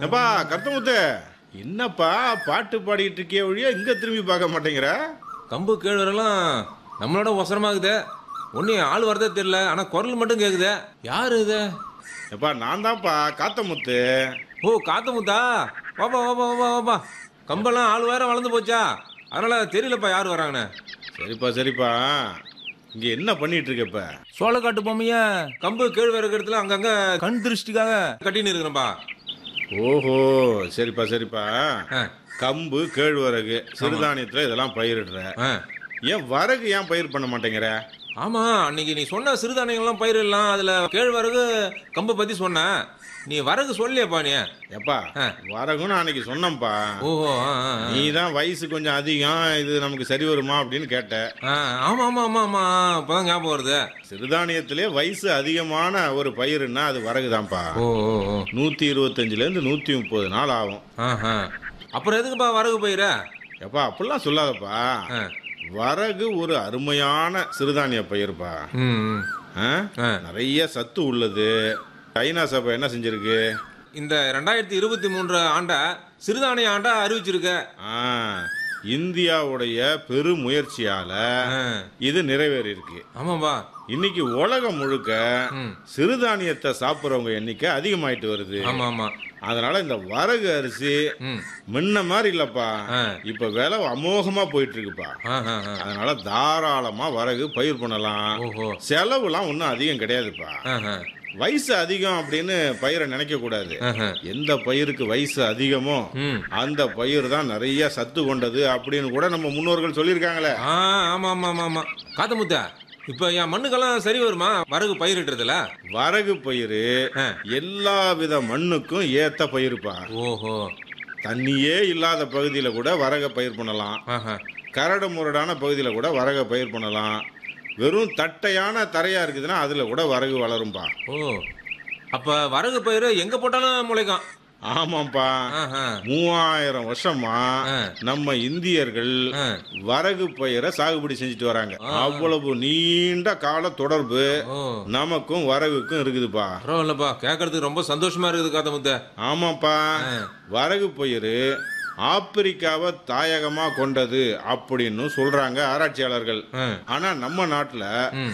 ஏப்பா கருத்தமுத்து என்னப்பா பாட்டு பாடிட்டு இருக்கிய ஒழிய இங்க திரும்பி பார்க்க மாட்டேங்கிற கம்பு கேழ்வரெல்லாம் நம்மளோட ஒசரமாகுதே ஒன்றும் ஆள் வரதே தெரியல ஆனால் குரல் மட்டும் கேட்குதே யார் இது ஏப்பா நான் தான்ப்பா காத்தமுத்து ஓ காத்த முத்தா வாப்பா வாப்பா வாப்பா வாப்பா கம்பெல்லாம் ஆள் வேற வளர்ந்து போச்சா அதனால தெரியலப்பா யார் வராங்கன்னு சரிப்பா சரிப்பா இங்க என்ன பண்ணிட்டு இருக்க இப்ப சோளக்காட்டு பொம்மைய கம்பு கேழ்வரகு இடத்துல அங்கங்க கண் திருஷ்டிக்காக கட்டின்னு இருக்கிறேன்ப்பா ஓஹோ சரிப்பா சரிப்பா ஆ, கம்பு கேழ்வரகு சிறுதானியத்துல இதெல்லாம் பயிரிடுற ஆ. ஏன் வரகு ஏன் பயிர் பண்ண மாட்டேங்கிற ஆமா அன்னைக்கு நீ சொன்ன சிறுதானியங்கள்லாம் பயிரிடலாம் அதுல கேழ்வரகு கம்பை பத்தி சொன்ன நீ வரகு சொல்லியப்பா நீ ஏப்பா ஆ. வரகுன்னு அன்னைக்கு சொன்னேன்ப்பா ஓஹோ ஆ, ஆ, ஆ. நீ தான் வயசு கொஞ்சம் அதிகம் இது நமக்கு சரி வருமா அப்படின்னு கேட்ட ஆ, ஆமா ஆமா ஆமா ஆமா இப்பதான் ஞாபகம் வருது சிறுதானியத்திலே வயசு அதிகமான ஒரு பயிருன்னா அது வரகுதான்ப்பா ஓ ஓ ஓ நூத்தி இருபத்தஞ்சுல இருந்து நூத்தி முப்பது நாள் ஆகும் ஆஹா. அப்புறம் எதுக்குப்பா வரகு பயிர எப்பா அப்படிலாம் சொல்லாதப்பா வரகு ஒரு அருமையான சிறுதானிய பயிருப்பா ஆ? ஆ. நிறைய சத்து உள்ளது ஐநா சபை என்ன செஞ்சிருக்கு இந்த ரெண்டாயிரத்தி இருபத்தி மூன்று ஆண்ட சிறுதானிய ஆண்டா அறிவிச்சிருக்க ஆ, இந்தியாவுடைய பெருமுயற்சியால ஆ. இது நிறைவேறி இருக்கு ஆமாப்பா இன்னைக்கு உலகம் முழுக்க ம். சிறுதானியத்தை சாப்பிட்றவங்க எண்ணிக்கை அதிகமாயிட்டு வருது ஆமா ஆமா அதனால இந்த வரகு அரிசி ம் முன்ன மாதிரி இல்லப்பா ஆ. இப்ப விலை அமோகமா போயிட்டு இருக்குப்பா ஆஹா, ஆஹா. அதனால தாராளமா வரகு பயிர் பண்ணலாம் ஓஹோ செலவுலாம் ஒன்றும் அதிகம் கிடையாதுப்பா ஆஹா, வயசு அதிகம் அப்படின்னு பயிரை நினைக்க கூடாது ஆஹா. எந்த பயிருக்கு வயசு அதிகமோ ம் அந்த பயிர் தான் நிறைய சத்து கொண்டது அப்படின்னு கூட நம்ம முன்னோர்கள் சொல்லியிருக்காங்களே ஆ ஆமா ஆமா ஆமா ஆமா காத்த முத்தா இப்ப என் மண்ணுக்கெல்லாம் சரி வருமா வரகு பயிரிடுறதுல வரகு பயிர் ஆ. எல்லா வித மண்ணுக்கும் ஏத்த பயிருப்பா ஓஹோ தண்ணியே இல்லாத பகுதியில கூட வரக பயிர் பண்ணலாம் ஆஹா. கரடு முரடான பகுதியில கூட வரக பயிர் பண்ணலாம் வெறும் தட்டையான தரையா இருக்குதுன்னா அதுல கூட வரகு வளரும்பா ஓ அப்ப வரகு பயிர் எங்க போட்டாலும் முளைக்கும் ஆமாப்பா ஆஹா. மூவாயிரம் வருஷமா ஆ. நம்ம இந்தியர்கள் ஆ. வரகு பயிரை சாகுபடி செஞ்சுட்டு வராங்க அவ்வளவு நீண்ட கால தொடர்பு ஓ நமக்கும் வரகுக்கும் இருக்குதுப்பா பரவாயில்லப்பா கேட்கறதுக்கு ரொம்ப சந்தோஷமா இருக்குது காத்த முத்த ஆமாப்பா ஆ. வரகு பயிர் ஆப்பிரிக்காவை தாயகமா கொண்டது அப்படின்னு சொல்றாங்க ஆராய்ச்சியாளர்கள் ஆ. ஆனா நம்ம நாட்டுல ம்